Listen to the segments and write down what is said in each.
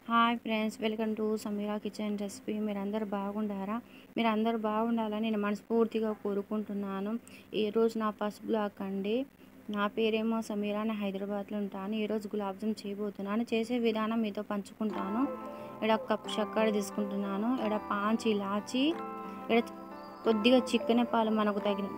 hi friends welcome to Sameera kitchen recipe మీరు అందరు బాగుండారా మీరు అందరు బాగుండాలని నేను మనస్ఫూర్తిగా కోరుకుంటున్నాను ఈరోజు నా ఫస్ట్ బ్లాగ్ అండి నా పేరేమో సమీరా నేను హైదరాబాద్లో ఉంటాను ఈరోజు గులాబ్ జామ్ చేయబోతున్నాను చేసే విధానం మీతో పంచుకుంటాను ఇక్కడ ఒక కప్ చక్కెర తీసుకుంటున్నాను ఇక్కడ పాంచి ఇలాచి ఇక్కడ కొద్దిగా చికెన్ పాలు మనకు తగిన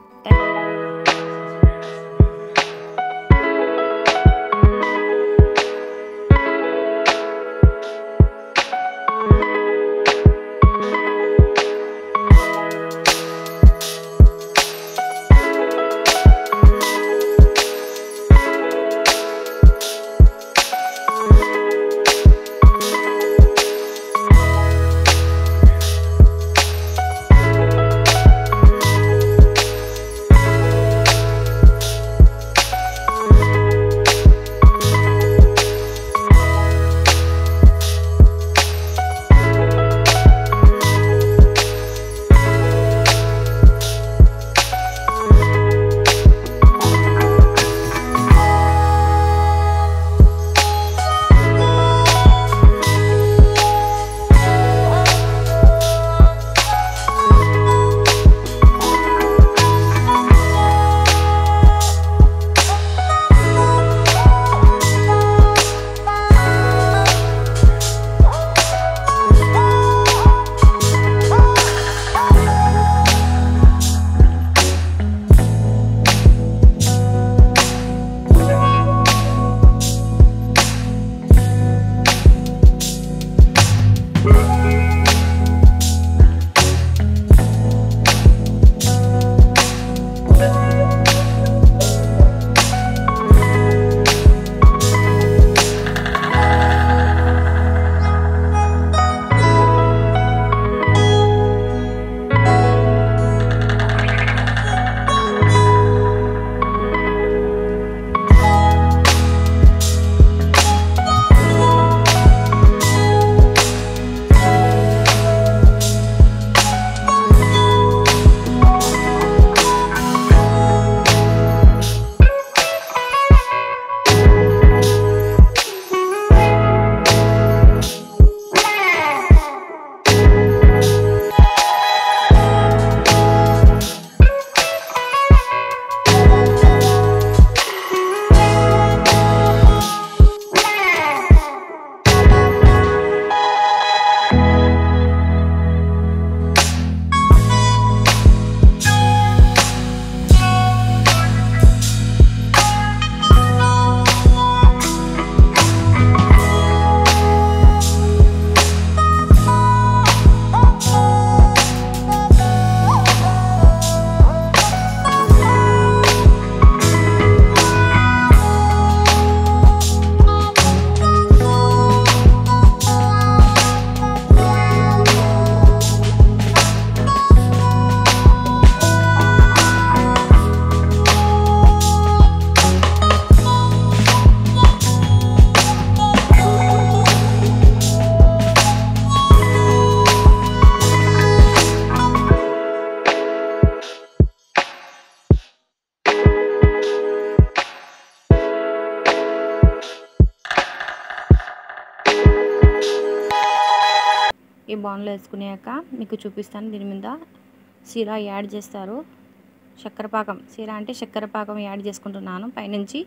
ఈ బౌన్లో వేసుకునేక మీకు చూపిస్తాను దీని మీద సీరా యాడ్ చేస్తారు చక్కెర పాకం సీరా అంటే చక్కెర పాకం యాడ్ చేసుకుంటున్నాను పైనుంచి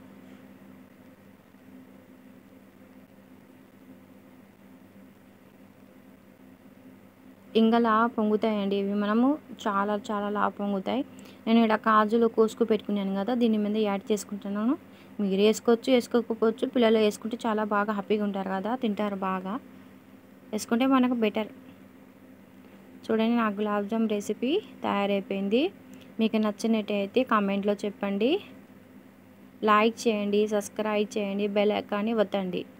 ఇంకా లా పొంగుతాయండి ఇవి మనము చాలా చాలా లా పొంగుతాయి నేను ఇక్కడ కాజులు కోసుకు పెట్టుకున్నాను కదా దీని మీద యాడ్ చేసుకుంటున్నాను మీరు వేసుకోవచ్చు వేసుకోకపోవచ్చు పిల్లలు వేసుకుంటే చాలా బాగా హ్యాపీగా ఉంటారు కదా తింటారు బాగా వేసుకుంటే మనకు బెటర్ చూడండి నా గులాబ్ జామ్ రెసిపీ తయారైపోయింది మీకు నచ్చినట్టయితే కామెంట్లో చెప్పండి లైక్ చేయండి సబ్స్క్రైబ్ చేయండి బెల్ ఐకాన్ని వత్తండి